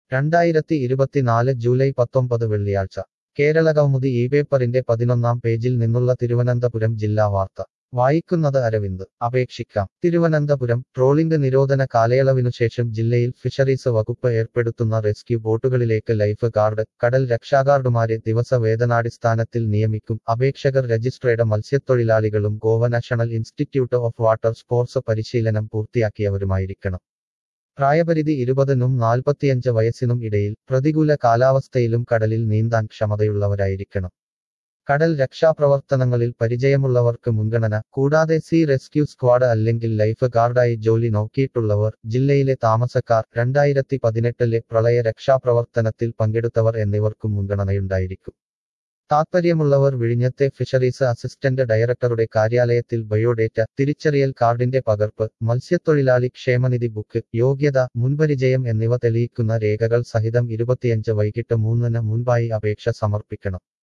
രണ്ടായിരത്തി ഇരുപത്തിനാല് ജൂലൈ പത്തൊമ്പത് വെള്ളിയാഴ്ച കേരളകൗമുദി ഈ പേപ്പറിന്റെ പതിനൊന്നാം പേജിൽ നിന്നുള്ള തിരുവനന്തപുരം ജില്ലാ വാർത്ത വായിക്കുന്നത് അരവിന്ദ് അപേക്ഷിക്കാം തിരുവനന്തപുരം ട്രോളിംഗ് നിരോധന കാലയളവിനുശേഷം ജില്ലയിൽ ഫിഷറീസ് വകുപ്പ് ഏർപ്പെടുത്തുന്ന റെസ്ക്യൂ ബോട്ടുകളിലേക്ക് ലൈഫ് ഗാർഡ് കടൽ രക്ഷാഗാർഡുമാരെ ദിവസ വേതനാടിസ്ഥാനത്തിൽ നിയമിക്കും അപേക്ഷകർ രജിസ്ട്രേഡ് മത്സ്യത്തൊഴിലാളികളും Goa national institute of water sports പരിശീലനം പൂർത്തിയാക്കിയവരുമായിരിക്കണം പ്രായപരിധി ഇരുപതിനും നാൽപ്പത്തിയഞ്ച് വയസ്സിനും ഇടയിൽ പ്രതികൂല കാലാവസ്ഥയിലും കടലിൽ നീന്താൻ ക്ഷമതയുള്ളവരായിരിക്കണം കടൽ രക്ഷാപ്രവർത്തനങ്ങളിൽ പരിചയമുള്ളവർക്ക് മുൻഗണന കൂടാതെ സീ റെസ്ക്യൂ സ്ക്വാഡ് അല്ലെങ്കിൽ ലൈഫ് ഗാർഡായി ജോലി നോക്കിയിട്ടുള്ളവർ ജില്ലയിലെ താമസക്കാർ രണ്ടായിരത്തി പതിനെട്ടിലെ പ്രളയ രക്ഷാപ്രവർത്തനത്തിൽ പങ്കെടുത്തവർ എന്നിവർക്കും മുൻഗണനയുണ്ടായിരിക്കും താത്പര്യമുള്ളവർ വിഴിഞ്ഞത്തെ ഫിഷറീസ് അസിസ്റ്റന്റ് ഡയറക്ടറുടെ കാര്യാലയത്തിൽ ബയോഡേറ്റ തിരിച്ചറിയൽ കാർഡിന്റെ പകർപ്പ് മത്സ്യത്തൊഴിലാളി ക്ഷേമനിധി ബുക്ക് യോഗ്യത മുൻപരിചയം എന്നിവ തെളിയിക്കുന്ന രേഖകൾ സഹിതം ഇരുപത്തിയഞ്ച് വൈകിട്ട് മൂന്നിന് മുൻപായി അപേക്ഷ സമർപ്പിക്കണം